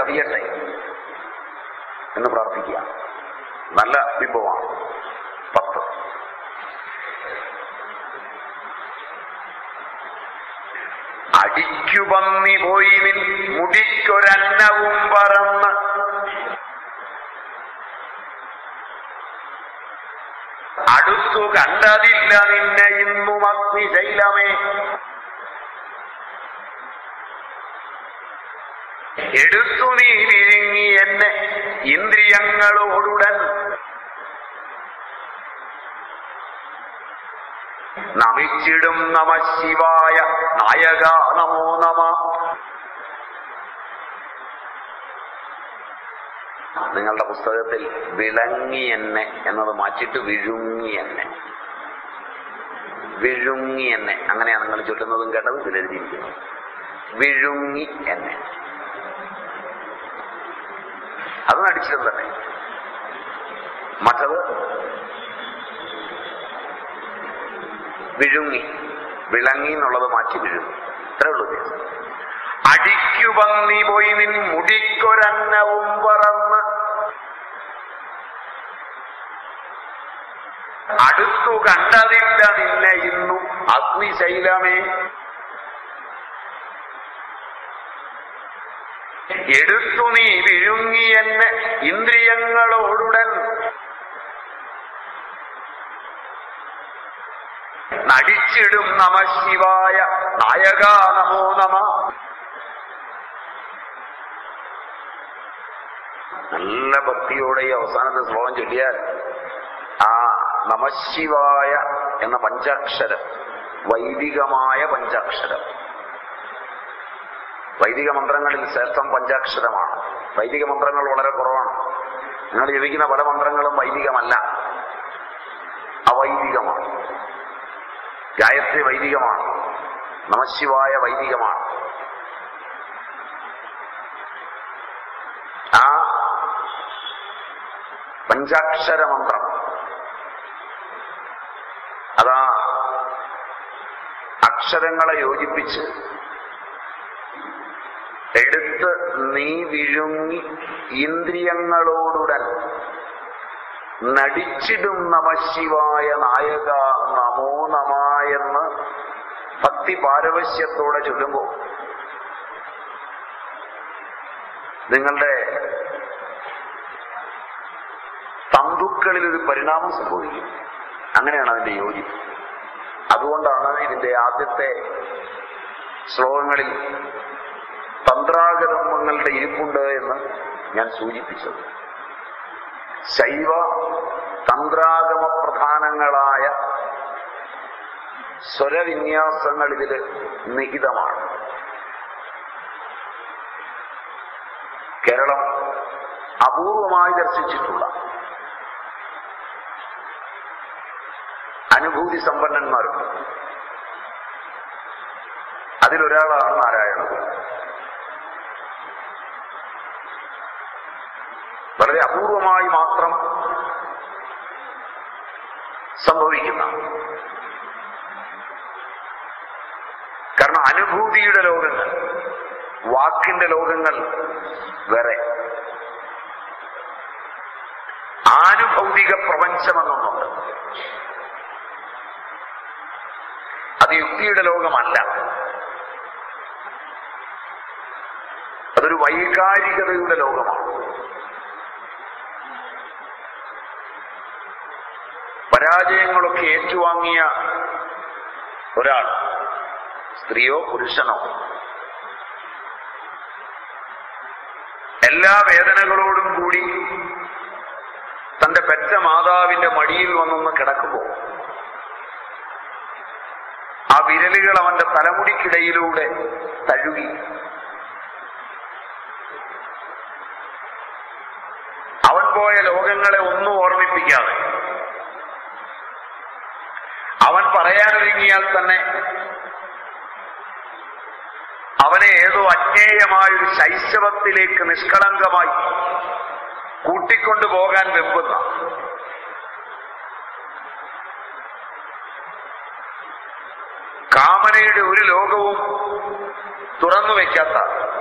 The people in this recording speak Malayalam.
പതിയട്ടെ എന്ന് പ്രാർത്ഥിക്കുക നല്ല ബിംബമാണ് പത്ത് അടിക്കുപന്നി പോയി നിൻ മുടിക്കൊരന്നവും പറന്ന് അടുത്തു കണ്ടതില്ല നിന്നെ ഇന്നും അഗ്നിശൈലമേ എടുത്തു നീ വിഴുങ്ങി എന്നെ ഇന്ദ്രിയങ്ങളോടുടൻ നമിച്ചിടും നമ ശിവായ നായക നമോ നമ നിങ്ങളുടെ പുസ്തകത്തിൽ വിളങ്ങി എന്നെ എന്നത് മാറ്റിയിട്ട് വിഴുങ്ങി എന്നെ വിഴുങ്ങി എന്നെ അങ്ങനെയാണ് നിങ്ങൾ ചൊല്ലുന്നതും കേട്ടത് ഇതിലെഴുതിയിരിക്കുന്നത് വിഴുങ്ങി എന്നെ അത് നടിച്ചിട്ടും തന്നെ മറ്റത് വിഴുങ്ങി വിളങ്ങി എന്നുള്ളത് മാറ്റി വിഴുങ്ങി ഇത്രേ ഉള്ളൂ വ്യത്യാസം അടിക്കു പന്നി പോയി നിൻ മുടിക്കൊരന്നവും പറന്ന് അടുത്തു കണ്ടതില്ല നിന്നെ ഇന്നു അഗ്നിശൈലമേ എടുത്തു നീ വിഴുങ്ങി എന്നെ ഇന്ദ്രിയങ്ങളോടുടൻ നടിച്ചിടും നമ ശിവായ നായക നമോ നമ നല്ല ഭക്തിയോടെ ഈ അവസാനത്തെ ശ്ലോകം ചൊല്ലിയാൽ ആ നമശിവായ എന്ന പഞ്ചാക്ഷരം വൈദികമായ പഞ്ചാക്ഷരം വൈദിക മന്ത്രങ്ങളിൽ ശ്രേഷ്ഠം പഞ്ചാക്ഷരമാണ് വൈദിക മന്ത്രങ്ങൾ വളരെ കുറവാണ് നിങ്ങൾ ജപിക്കുന്ന പല മന്ത്രങ്ങളും വൈദികമല്ല അവൈദികമാണ് ഗായത്രി വൈദികമാണ് നമശിവായ വൈദികമാണ് ആ പഞ്ചാക്ഷര മന്ത്രം അതാ അക്ഷരങ്ങളെ യോജിപ്പിച്ച് എടുത്ത് നീ വിഴുങ്ങി ഇന്ദ്രിയങ്ങളോടുടൻ നടിച്ചിടും നമശിവായ നായക നമോ നമ എന്ന് ഭക്തി പാരവശ്യത്തോടെ ചൊല്ലുമ്പോൾ നിങ്ങളുടെ തന്തുക്കളിൽ ഒരു പരിണാമം സംഭവിക്കും അങ്ങനെയാണ് അതിന്റെ യോജിപ്പ് അതുകൊണ്ടാണ് ഇതിന്റെ ആദ്യത്തെ ശ്ലോകങ്ങളിൽ തന്ത്രാഗതങ്ങളുടെ ഇരിപ്പുണ്ട് എന്ന് ഞാൻ സൂചിപ്പിച്ചത് ശൈവ തന്ത്രാഗമ പ്രധാനങ്ങളായ സ്വരവിന്യാസങ്ങൾ ഇതിൽ നിഹിതമാണ് കേരളം അപൂർവമായി ദർശിച്ചിട്ടുള്ള അനുഭൂതി സമ്പന്നന്മാർക്ക് അതിലൊരാളാണ് നാരായണൻ വളരെ അപൂർവമായി മാത്രം സംഭവിക്കുന്ന കാരണം അനുഭൂതിയുടെ ലോകങ്ങൾ വാക്കിന്റെ ലോകങ്ങൾ വേറെ ആനുഭൗതിക പ്രപഞ്ചമെന്നൊന്നുണ്ട് അത് യുക്തിയുടെ ലോകമല്ല അതൊരു വൈകാരികതയുടെ ലോകമാണ് പരാജയങ്ങളൊക്കെ ഏറ്റുവാങ്ങിയ ഒരാൾ സ്ത്രീയോ പുരുഷനോ എല്ലാ വേദനകളോടും കൂടി തന്റെ പെറ്റ മാതാവിന്റെ മടിയിൽ വന്നൊന്ന് കിടക്കുമ്പോൾ ആ വിരലുകൾ അവന്റെ തലമുടിക്കിടയിലൂടെ തഴുകി അവൻ പോയ ലോകങ്ങളെ ഒന്നും ഓർമ്മിപ്പിക്കാതെ അവൻ പറയാനൊരുങ്ങിയാൽ തന്നെ അവനെ ഏതോ അജ്ഞേയമായൊരു ശൈശവത്തിലേക്ക് നിഷ്കളങ്കമായി കൂട്ടിക്കൊണ്ടു പോകാൻ വെമ്പുന്ന കാമനയുടെ ഒരു ലോകവും തുറന്നു വയ്ക്കാത്ത